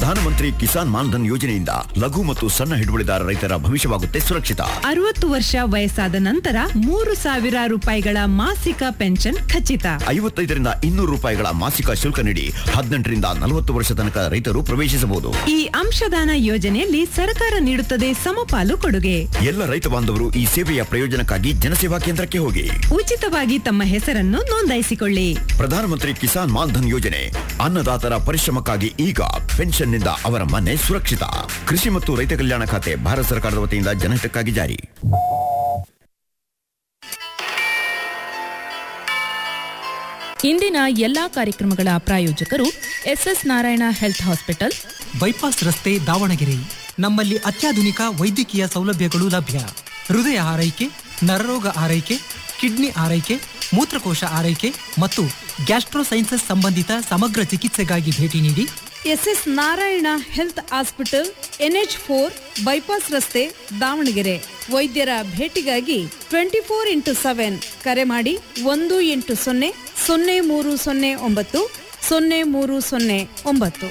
ಪ್ರಧಾನಮಂತ್ರಿ ಕಿಸಾನ್ ಮಾನ್ಧನ್ ಯೋಜನೆಯಿಂದ ಲಘು ಮತ್ತು ಸಣ್ಣ ಹಿಡುವಳಿದಾರ ರೈತರ ಭವಿಷ್ಯವಾಗುತ್ತೆ ಸುರಕ್ಷಿತ ಅರವತ್ತು ವರ್ಷ ವಯಸ್ಸಾದ ನಂತರ ಮೂರು ಸಾವಿರ ರೂಪಾಯಿಗಳ ಮಾಸಿಕ ಪೆನ್ಷನ್ ಖಚಿತ ಐವತ್ತೈದರಿಂದ ಇನ್ನೂರು ರೂಪಾಯಿಗಳ ಮಾಸಿಕ ಶುಲ್ಕ ನೀಡಿ ಹದಿನೆಂಟರಿಂದ ನಲವತ್ತು ವರ್ಷ ತನಕ ರೈತರು ಪ್ರವೇಶಿಸಬಹುದು ಈ ಅಂಶದಾನ ಯೋಜನೆಯಲ್ಲಿ ಸರ್ಕಾರ ನೀಡುತ್ತದೆ ಸಮಪಾಲು ಕೊಡುಗೆ ಎಲ್ಲ ರೈತ ಬಾಂಧವರು ಈ ಸೇವೆಯ ಪ್ರಯೋಜನಕ್ಕಾಗಿ ಜನಸೇವಾ ಕೇಂದ್ರಕ್ಕೆ ಹೋಗಿ ಉಚಿತವಾಗಿ ತಮ್ಮ ಹೆಸರನ್ನು ನೋಂದಾಯಿಸಿಕೊಳ್ಳಿ ಪ್ರಧಾನಮಂತ್ರಿ ಕಿಸಾನ್ ಮಾನ್ಧನ್ ಯೋಜನೆ ಅನ್ನದಾತರ ಪರಿಶ್ರಮಕ್ಕಾಗಿ ಈಗ ಪೆನ್ಷನ್ನಿಂದ ಅವರ ಮನೆ ಸುರಕ್ಷಿತ ಕೃಷಿ ಮತ್ತು ರೈತ ಕಲ್ಯಾಣ ಖಾತೆ ಭಾರತ ಸರ್ಕಾರದ ವತಿಯಿಂದ ಜನಹಿತಕ್ಕಾಗಿ ಜಾರಿ ಇಂದಿನ ಎಲ್ಲಾ ಕಾರ್ಯಕ್ರಮಗಳ ಪ್ರಾಯೋಜಕರು S S Narayana health hospital bypass ರಸ್ತೆ ದಾವಣಗೆರೆ ನಮ್ಮಲ್ಲಿ ಅತ್ಯಾಧುನಿಕ ವೈದ್ಯಕೀಯ ಸೌಲಭ್ಯಗಳು ಲಭ್ಯ ಹೃದಯ ಆರೈಕೆ ನರರೋಗ ಆರೈಕೆ ಕಿಡ್ನಿ ಆರೈಕೆ ಮೂತ್ರಕೋಶ ಆರೈಕೆ ಮತ್ತು ಗ್ಯಾಸ್ಟ್ರೋಸೈನ್ಸಸ್ ಸಂಬಂಧಿತ ಸಮಗ್ರ ಚಿಕಿತ್ಸೆಗಾಗಿ ಭೇಟಿ ನೀಡಿ S S Narayana health hospital N H four bypass ರಸ್ತೆ ದಾವಣಗೆರೆ ವೈದ್ಯರ ಭೇಟಿಗಾಗಿ ಟ್ವೆಂಟಿ ಫೋರ್ ಇಂಟು ಸೆವೆನ್ ಕರೆ ಮಾಡಿ ಒಂದು ಎಂಟು ಸೊನ್ನೆ ಸೊನ್ನೆ ಮೂರು ಸೊನ್ನೆ ಒಂಬತ್ತು ಸೊನ್ನೆ ಮೂರು ಸೊನ್ನೆ ಒಂಬತ್ತು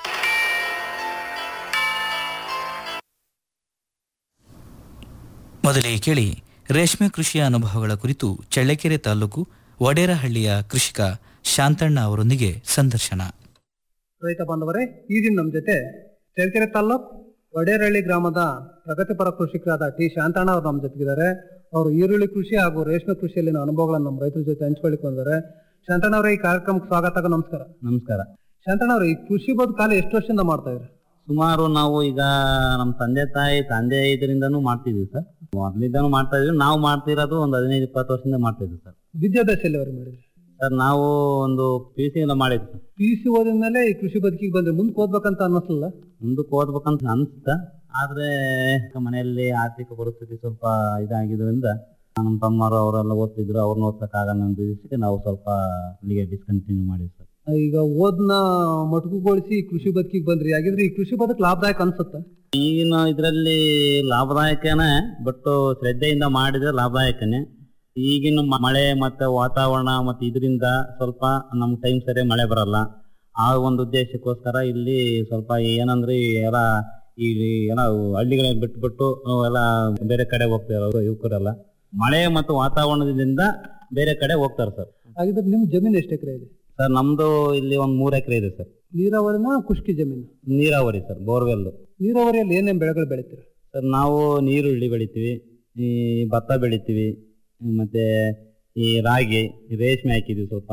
ಮೊದಲಿಗೆ ಕೇಳಿ ರೇಷ್ಮೆ ಕೃಷಿಯ ಅನುಭವಗಳ ಕುರಿತು ಚಳ್ಳಕೆರೆ ತಾಲೂಕು ವಡೇರಹಳ್ಳಿಯ ಕೃಷಿಕ ಶಾಂತಣ್ಣ ಅವರೊಂದಿಗೆ ಸಂದರ್ಶನ ರೈತ ಬಾಂಧವರೇ ಈ ದಿನ ನಮ್ಮ ಜೊತೆ ಚಳ್ಳಕೆರೆ ತಾಲ್ಲೂಕ್ ವಡೇರಳ್ಳಿ ಗ್ರಾಮದ ಪ್ರಗತಿಪರ ಕೃಷಿಕರಾದ ಟಿ ಶಾಂತಣ್ಣ ಅವರು ನಮ್ಮ ಜೊತೆಗಿದ್ದಾರೆ ಅವರು ಈರುಳ್ಳಿ ಕೃಷಿ ಹಾಗೂ ರೇಷ್ಮೆ ಕೃಷಿಯಲ್ಲಿನ ಅನುಭವಗಳನ್ನು ನಮ್ಮ ರೈತರ ಜೊತೆ ಹಂಚ್ಕೊಳ್ಳಿಕ್ ಬಂದಿದ್ದಾರೆ ಶಾಂತಣ್ಣ ಅವರೇ ಈ ಕಾರ್ಯಕ್ರಮಕ್ಕೆ ಸ್ವಾಗತ ನಮಸ್ಕಾರ ನಮಸ್ಕಾರ ಶಾಂತಣ್ಣ ಅವರು ಈ ಕೃಷಿ ಬದುಕು ಕಾಲ ಎಷ್ಟು ವರ್ಷದಿಂದ ಮಾಡ್ತಾ ಇದ್ದಾರೆ ಸುಮಾರು ನಾವು ಈಗ ನಮ್ಮ ತಂದೆ ತಾಯಿ ತಂದೆ ಇದರಿಂದನೂ ಮಾಡ್ತಿದ್ವಿ ಸರ್ ಮೊದ್ಲಿಂದನೂ ಮಾಡ್ತಾ ಇದ್ವಿ ನಾವು ಮಾಡ್ತಿರೋದು ಒಂದು ಹದಿನೈದು ಇಪ್ಪತ್ತು ವರ್ಷದಿಂದ ಮಾಡ್ತಾ ಇದ್ವಿ ಸರ್ ವಿದ್ಯಾಭ್ಯಾಸ ಎಲ್ಲಿವರೆಗೆ ಮಾಡಿದ್ರಿ ಸರ್ ನಾವು ಒಂದು ಪಿ ಯು ಸಿ ಎಲ್ಲ ಮಾಡಿದ್ವಿ ಸರ್ ಪಿ ಯು ಸಿ ಓದಿದ ಮೇಲೆ ಈ ಕೃಷಿ ಬದುಕಿಗೆ ಬಂದ್ರೆ ಮುಂದಕ್ಕೆ ಓದ್ಬೇಕಂತ ಅನ್ನಿಸ್ಲಿಲ್ಲ ಮುಂದಕ್ಕೆ ಓದ್ಬೇಕಂತ ಅನ್ಸುತ್ತ ಆದ್ರೆ ಮನೆಯಲ್ಲಿ ಆರ್ಥಿಕ ಪರಿಸ್ಥಿತಿ ಸ್ವಲ್ಪ ಇದಾಗಿದ್ರಿಂದ ನಮ್ಮ ತಮ್ಮರು ಅವರೆಲ್ಲ ಓದ್ತಿದ್ರು ಅವ್ರನ್ನ ಓದ್ಸಕ್ಕಾಗಲ್ಲ ಅಂತ ದಿವಸಕ್ಕೆ ನಾವು ಸ್ವಲ್ಪ ಅಲ್ಲಿಗೆ ಡಿಸ್ಕಂಟಿನ್ಯೂ ಮಾಡಿದ್ವಿ ಸರ್ ಈಗ ಓದ್ನ ಮಟಕುಗೊಳಿಸಿ ಈ ಕೃಷಿ ಬದುಕಿಗೆ ಬಂದ್ರಿ ಹಾಗಿದ್ರೆ ಈ ಕೃಷಿ ಬದುಕು ಲಾಭದಾಯಕ ಅನ್ಸುತ್ತಾ ಈಗಿನ ಇದರಲ್ಲಿ ಲಾಭದಾಯಕನೇ ಬಟ್ ಶ್ರದ್ಧೆಯಿಂದ ಮಾಡಿದ್ರೆ ಲಾಭದಾಯಕನೇ ಈಗಿನ ಮ- ಮಳೆ ಮತ್ತೆ ವಾತಾವರಣ ಮತ್ತೆ ಇದರಿಂದ ಸ್ವಲ್ಪ ನಮ್ ಟೈಮ್ ಸರಿ ಮಳೆ ಬರಲ್ಲ ಆ ಒಂದು ಉದ್ದೇಶಕ್ಕೋಸ್ಕರ ಇಲ್ಲಿ ಸ್ವಲ್ಪ ಏನಂದ್ರೆ ಈ ಎಲ್ಲ ಈ ಎಲ್ಲ ಹಳ್ಳಿಗಳನ್ನ ಬಿಟ್ಬಿಟ್ಟು ಎಲ್ಲ ಬೇರೆ ಕಡೆ ಹೋಗ್ತಾರೆ ಅವರು ಯುವಕರೆಲ್ಲ ಮಳೆ ಮತ್ತು ವಾತಾವರಣದಿಂದ ಬೇರೆ ಕಡೆ ಹೋಗ್ತಾರೆ ಸರ್ ಹಾಗಿದ್ರೆ ನಿಮ್ ಜಮೀನು ಎಷ್ಟು ಎಕರೆ ಇದೆ ಸರ್ ನಮ್ದು ಇಲ್ಲಿ ಒಂದ್ ಮೂರ್ ಎಕರೆ ಇದೆ ಸರ್ ನೀರಾವರಿನ ಖುಷ್ಕಿ ಜಮೀನು ನೀರಾವರಿ ಸರ್ ಬೋರ್ವೆಲ್ ನೀರಾವರಿಯಲ್ಲಿ ಏನೇನ್ ಬೆಳೆಗಳು ಬೆಳಿತೀರ ಸರ್ ನಾವು ನೀರುಳ್ಳಿ ಬೆಳಿತೀವಿ ಈ ಭತ್ತ ಬೆಳಿತೀವಿ ಮತ್ತೆ ಈ ರಾಗಿ ರೇಷ್ಮೆ ಹಾಕಿದೀವಿ ಸ್ವಲ್ಪ